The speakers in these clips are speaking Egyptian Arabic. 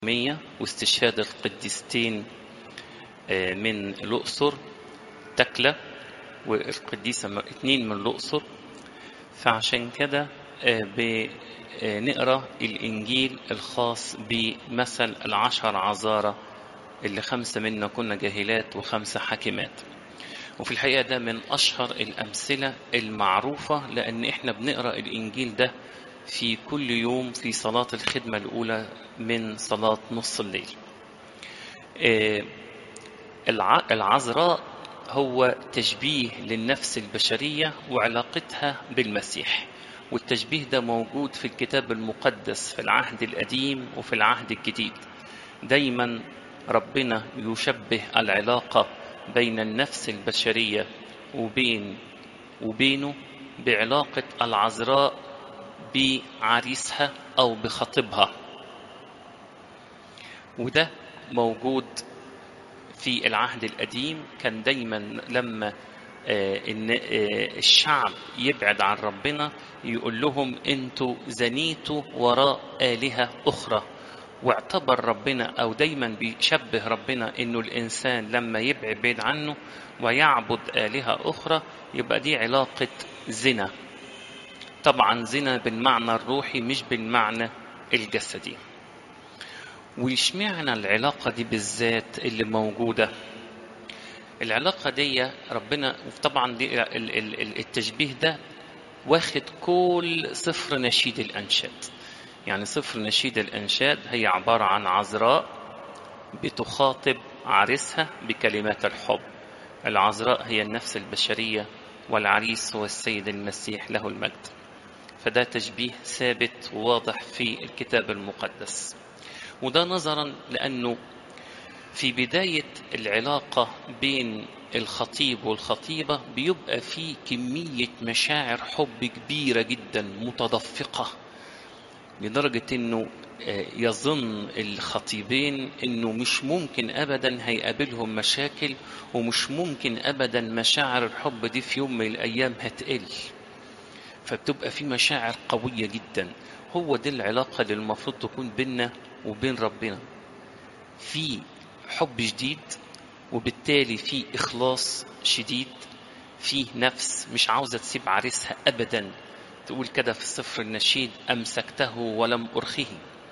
مية واستشهاد القديستين آه، من الأقصر تكلة والقديسة م- اتنين من الأقصر فعشان كده آه، بنقرا الإنجيل الخاص بمثل العشر عذارى اللي خمسة منا كنا جاهلات وخمسة حاكمات وفي الحقيقة ده من أشهر الأمثلة المعروفة لأن إحنا بنقرأ الإنجيل ده في كل يوم في صلاة الخدمة الأولى من صلاة نص الليل آه، الع- العذراء هو تشبيه للنفس البشرية وعلاقتها بالمسيح والتشبيه ده موجود في الكتاب المقدس في العهد القديم وفي العهد الجديد دايما ربنا يشبه العلاقة بين النفس البشرية وبين وبينه بعلاقة العذراء بعريسها أو بخطيبها وده موجود في العهد القديم كان دايما لما آه، إن آه، الشعب يبعد عن ربنا يقول لهم انتوا زنيتوا وراء آلهة أخرى واعتبر ربنا أو دايما بيشبه ربنا إنه الإنسان لما يبعد بعيد عنه ويعبد آلهة أخرى يبقى دي علاقة زنا طبعا زنا بالمعنى الروحي مش بالمعنى الجسدي واشمعنى العلاقة دي بالذات اللي موجودة العلاقة دي ربنا طبعا دي ال- ال- ال- التشبيه ده واخد كل صفر نشيد الأنشاد يعني صفر نشيد الأنشاد هي عبارة عن عذراء بتخاطب عريسها بكلمات الحب العذراء هي النفس البشرية والعريس هو السيد المسيح له المجد فده تشبيه ثابت وواضح في الكتاب المقدس وده نظرا لأنه في بداية العلاقة بين الخطيب والخطيبة بيبقى في كمية مشاعر حب كبيرة جدا متدفقة لدرجة انه آه، يظن الخطيبين انه مش ممكن ابدا هيقابلهم مشاكل ومش ممكن ابدا مشاعر الحب دي في يوم من الايام هتقل فبتبقى في مشاعر قوية جدا هو دي العلاقة اللي المفروض تكون بيننا وبين ربنا في حب شديد وبالتالي في إخلاص شديد في نفس مش عاوزة تسيب عريسها أبدا تقول كده في سفر النشيد أمسكته ولم أرخيه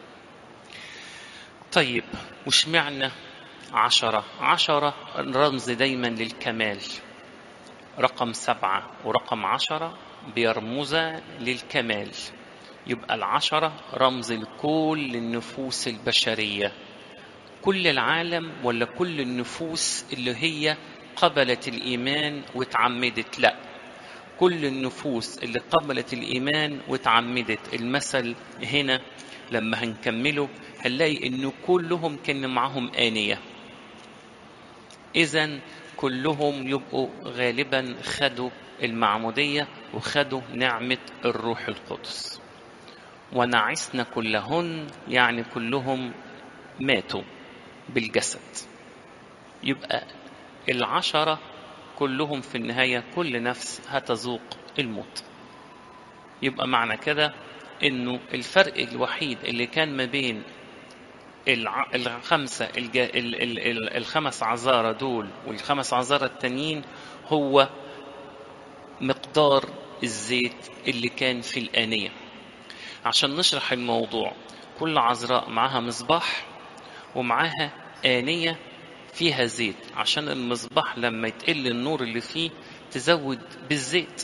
طيب وش معنى عشرة عشرة رمز دايما للكمال رقم سبعة ورقم عشرة بيرمزا للكمال يبقى العشرة رمز لكل النفوس البشرية كل العالم ولا كل النفوس اللي هي قبلت الإيمان واتعمدت لا كل النفوس اللي قبلت الإيمان واتعمدت المثل هنا لما هنكمله هنلاقي إنه كلهم كان معاهم آنية إذا كلهم يبقوا غالبا خدوا المعمودية وخدوا نعمة الروح القدس ونعسن كلهن يعني كلهم ماتوا بالجسد يبقى العشرة كلهم في النهاية كل نفس هتذوق الموت يبقى معنى كده انه الفرق الوحيد اللي كان ما بين الع... الخمسة الج... ال... ال... ال... الخمس عذارى دول والخمس عذارى التانيين هو مقدار الزيت اللي كان في الآنية عشان نشرح الموضوع كل عذراء معاها مصباح ومعاها آنية فيها زيت عشان المصباح لما يتقل النور اللي فيه تزود بالزيت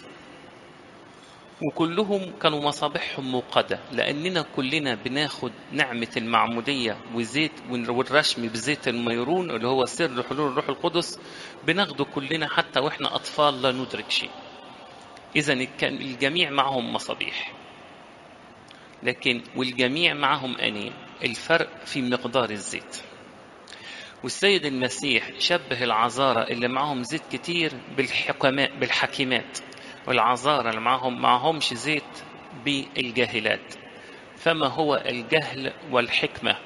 وكلهم كانوا مصابيحهم موقدة لأننا كلنا بناخد نعمة المعمودية وزيت والرشم بزيت الميرون اللي هو سر حلول الروح القدس بناخده كلنا حتى وإحنا أطفال لا ندرك شيء إذا الجميع معهم مصابيح لكن والجميع معهم أنين الفرق في مقدار الزيت والسيد المسيح شبه العذارى اللي معهم زيت كتير بالحكماء بالحكيمات والعذارى اللي معهم معهمش زيت بالجاهلات فما هو الجهل والحكمة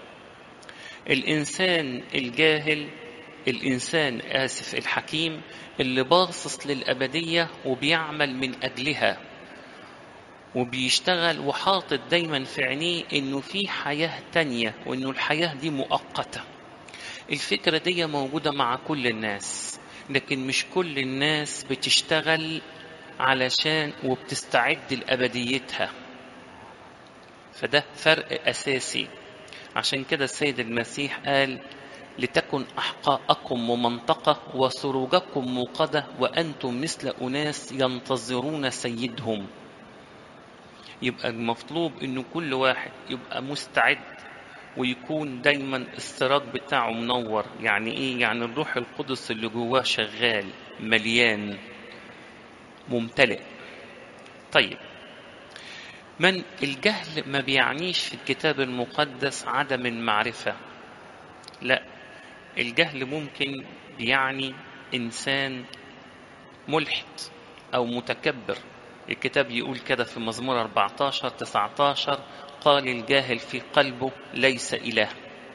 الإنسان الجاهل الإنسان آسف الحكيم اللي باصص للأبدية وبيعمل من أجلها وبيشتغل وحاطط دايما في عينيه انه في حياة تانية وانه الحياة دي مؤقتة الفكرة دي موجودة مع كل الناس لكن مش كل الناس بتشتغل علشان وبتستعد لأبديتها فده فرق أساسي عشان كده السيد المسيح قال لتكن أحقاءكم ممنطقة وسروجكم موقدة وأنتم مثل أناس ينتظرون سيدهم يبقى المطلوب إنه كل واحد يبقى مستعد ويكون دايما السراج بتاعه منور يعني ايه يعني الروح القدس اللي جواه شغال مليان ممتلئ طيب من الجهل ما بيعنيش في الكتاب المقدس عدم المعرفة لا الجهل ممكن بيعني إنسان ملحد أو متكبر الكتاب يقول كده في مزمور 14 19 قال الجاهل في قلبه ليس إله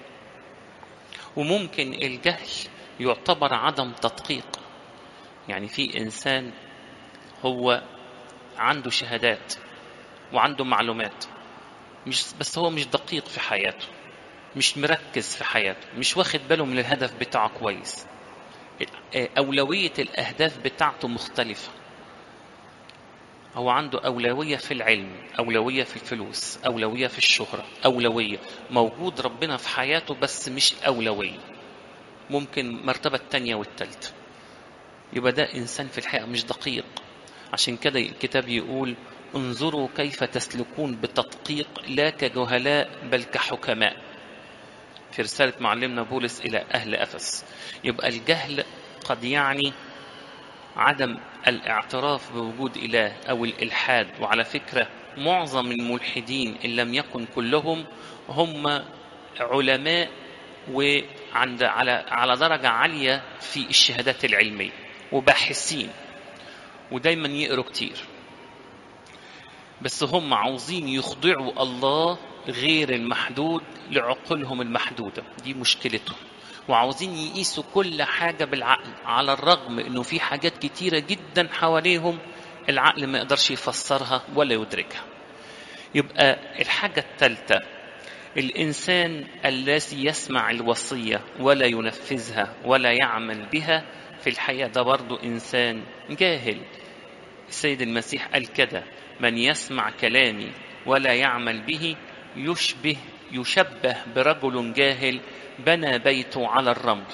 وممكن الجهل يعتبر عدم تدقيق يعني في إنسان هو عنده شهادات وعنده معلومات مش بس هو مش دقيق في حياته مش مركز في حياته مش واخد باله من الهدف بتاعه كويس أولوية الأهداف بتاعته مختلفة هو عنده أولوية في العلم أولوية في الفلوس أولوية في الشهرة أولوية موجود ربنا في حياته بس مش أولوية ممكن مرتبة التانية والتالتة يبقى ده إنسان في الحقيقة مش دقيق عشان كده الكتاب يقول انظروا كيف تسلكون بتدقيق لا كجهلاء بل كحكماء في رسالة معلمنا بولس إلى أهل أفس يبقى الجهل قد يعني عدم الاعتراف بوجود إله أو الإلحاد وعلى فكرة معظم الملحدين إن لم يكن كلهم هم علماء وعند على على درجة عالية في الشهادات العلمية وباحثين ودايما يقروا كتير بس هم عاوزين يخضعوا الله غير المحدود لعقولهم المحدودة دي مشكلتهم وعاوزين يقيسوا كل حاجة بالعقل على الرغم انه في حاجات كتيرة جدا حواليهم العقل ما يقدرش يفسرها ولا يدركها يبقى الحاجة الثالثة الإنسان الذي يسمع الوصية ولا ينفذها ولا يعمل بها في الحياة ده برضه إنسان جاهل السيد المسيح قال كده من يسمع كلامي ولا يعمل به يشبه يشبه برجل جاهل بنى بيته على الرمل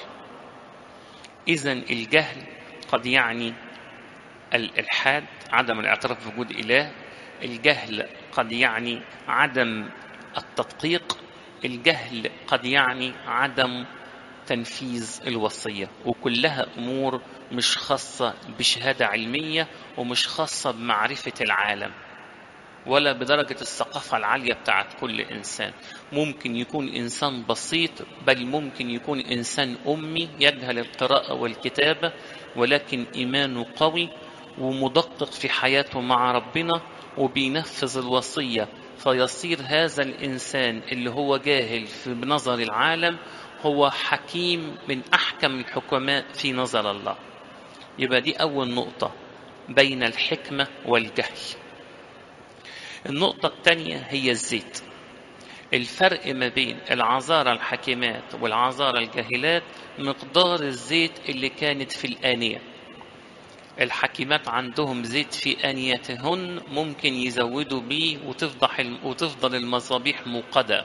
إذا الجهل قد يعني الإلحاد عدم الاعتراف بوجود إله الجهل قد يعني عدم التدقيق الجهل قد يعني عدم تنفيذ الوصية وكلها أمور مش خاصة بشهادة علمية ومش خاصة بمعرفة العالم ولا بدرجة الثقافة العالية بتاعت كل إنسان ممكن يكون إنسان بسيط بل ممكن يكون إنسان أمي يجهل القراءة والكتابة ولكن إيمانه قوي ومدقق في حياته مع ربنا وبينفذ الوصية فيصير هذا الإنسان اللي هو جاهل في نظر العالم هو حكيم من أحكم الحكماء في نظر الله يبقى دي أول نقطة بين الحكمة والجهل النقطة الثانية هي الزيت الفرق ما بين العذارى الحكيمات والعذارى الجاهلات مقدار الزيت اللي كانت في الآنية الحكيمات عندهم زيت في آنيتهن ممكن يزودوا بيه وتفضح وتفضل المصابيح موقدة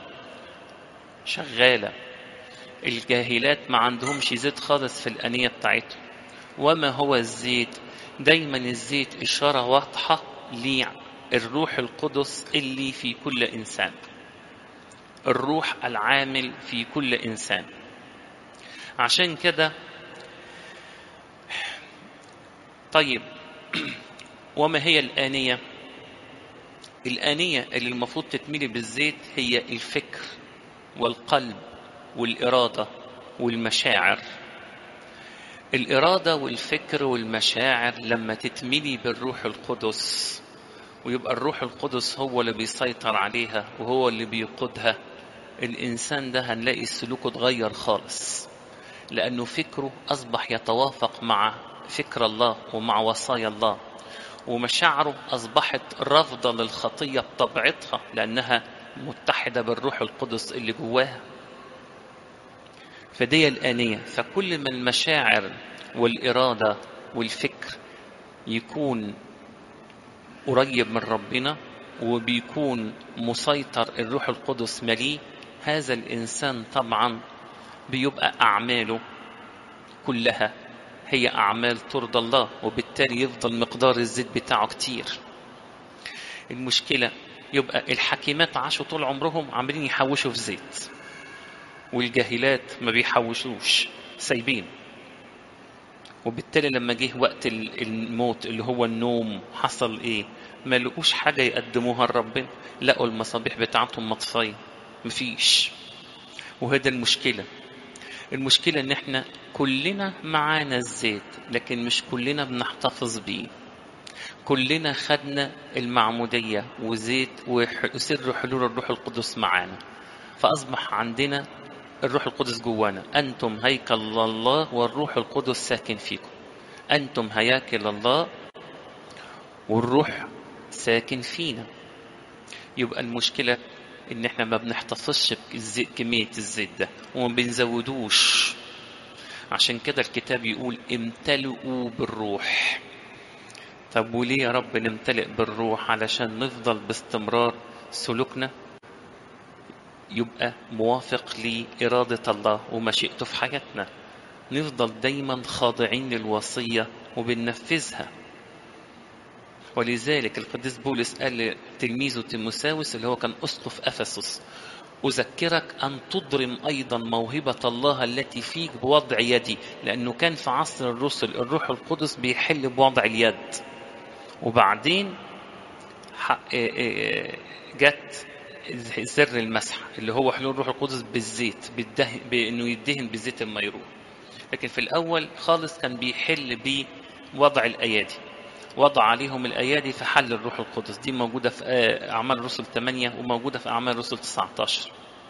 شغالة الجاهلات ما عندهمش زيت خالص في الآنية بتاعتهم وما هو الزيت دايما الزيت إشارة واضحة للروح القدس اللي في كل إنسان الروح العامل في كل إنسان عشان كده طيب وما هي الآنية الآنية اللي المفروض تتملي بالزيت هي الفكر والقلب والإرادة والمشاعر الإرادة والفكر والمشاعر لما تتملي بالروح القدس ويبقى الروح القدس هو اللي بيسيطر عليها وهو اللي بيقودها الإنسان ده هنلاقي سلوكه اتغير خالص لأنه فكره أصبح يتوافق مع فكر الله ومع وصايا الله ومشاعره أصبحت رافضة للخطية بطبيعتها لأنها متحدة بالروح القدس اللي جواها فدي الآنية فكل ما المشاعر والإرادة والفكر يكون قريب من ربنا وبيكون مسيطر الروح القدس مليه هذا الإنسان طبعا بيبقى أعماله كلها هي أعمال ترضى الله وبالتالي يفضل مقدار الزيت بتاعه كتير المشكلة يبقى الحكيمات عاشوا طول عمرهم عاملين يحوشوا في زيت والجاهلات ما بيحوشوش سايبين وبالتالي لما جه وقت الموت اللي هو النوم حصل ايه ما لقوش حاجة يقدموها لربنا لقوا المصابيح بتاعتهم مطفية مفيش وهذا المشكلة المشكلة ان احنا كلنا معانا الزيت لكن مش كلنا بنحتفظ بيه كلنا خدنا المعمودية وزيت وسر حلول الروح القدس معانا فأصبح عندنا الروح القدس جوانا أنتم هيكل الله والروح القدس ساكن فيكم أنتم هياكل الله والروح ساكن فينا يبقى المشكلة إن إحنا ما بنحتفظش بزيت كمية الزيت ده وما بنزودوش عشان كده الكتاب يقول امتلئوا بالروح طب وليه يا رب نمتلئ بالروح علشان نفضل باستمرار سلوكنا يبقى موافق لإرادة الله ومشيئته في حياتنا نفضل دايما خاضعين للوصية وبننفذها ولذلك القديس بولس قال لتلميذه تيموساوس اللي هو كان أسقف أفسس أذكرك أن تضرم أيضا موهبة الله التي فيك بوضع يدي لأنه كان في عصر الرسل الروح القدس بيحل بوضع اليد وبعدين جت سر المسح اللي هو حلول الروح القدس بالزيت بالدهن بانه يدهن بالزيت الميرون لكن في الاول خالص كان بيحل بوضع الايادي وضع عليهم الايادي فحل الروح القدس دي موجوده في اعمال الرسل 8 وموجوده في اعمال الرسل 19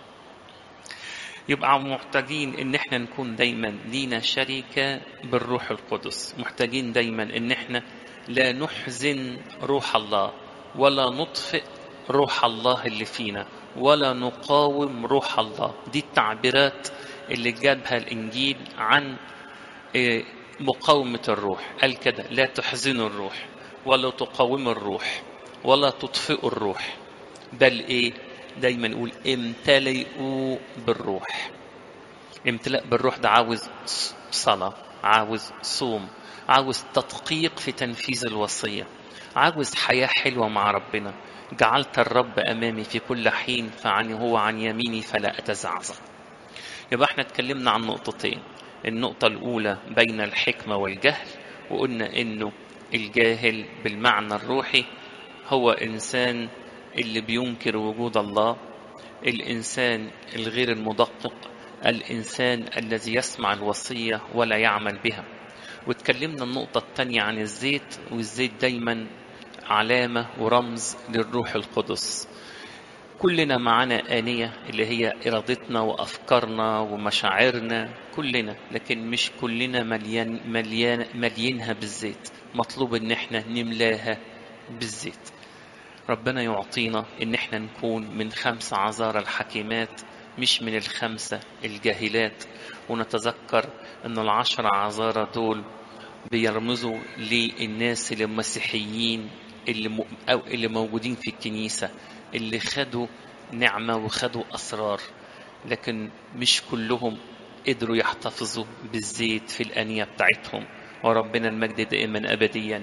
يبقى محتاجين ان احنا نكون دايما لينا شركه بالروح القدس محتاجين دايما ان احنا لا نحزن روح الله ولا نطفئ روح الله اللي فينا ولا نقاوم روح الله دي التعبيرات اللي جابها الإنجيل عن مقاومة الروح قال كده لا تحزنوا الروح ولا تقاوموا الروح ولا تطفئوا الروح بل إيه دايما نقول امتلئوا بالروح امتلاء بالروح ده عاوز صلاة عاوز صوم عاوز تدقيق في تنفيذ الوصية عاوز حياة حلوة مع ربنا جعلت الرب أمامي في كل حين فعني هو عن يميني فلا أتزعزع يبقى احنا اتكلمنا عن نقطتين النقطة الأولى بين الحكمة والجهل وقلنا إنه الجاهل بالمعنى الروحي هو إنسان اللي بينكر وجود الله الإنسان الغير المدقق الإنسان الذي يسمع الوصية ولا يعمل بها واتكلمنا النقطة الثانية عن الزيت والزيت دايما علامة ورمز للروح القدس كلنا معانا آنية اللي هي إرادتنا وأفكارنا ومشاعرنا كلنا لكن مش كلنا مليان مليان مليانها بالزيت مطلوب إن احنا نملاها بالزيت ربنا يعطينا إن احنا نكون من خمس عذارى الحكيمات مش من الخمسة الجاهلات ونتذكر أن العشر عذارى دول بيرمزوا للناس المسيحيين اللي م... أو اللي موجودين في الكنيسة اللي خدوا نعمة وخدوا أسرار لكن مش كلهم قدروا يحتفظوا بالزيت في الأنية بتاعتهم وربنا المجد دائما أبديا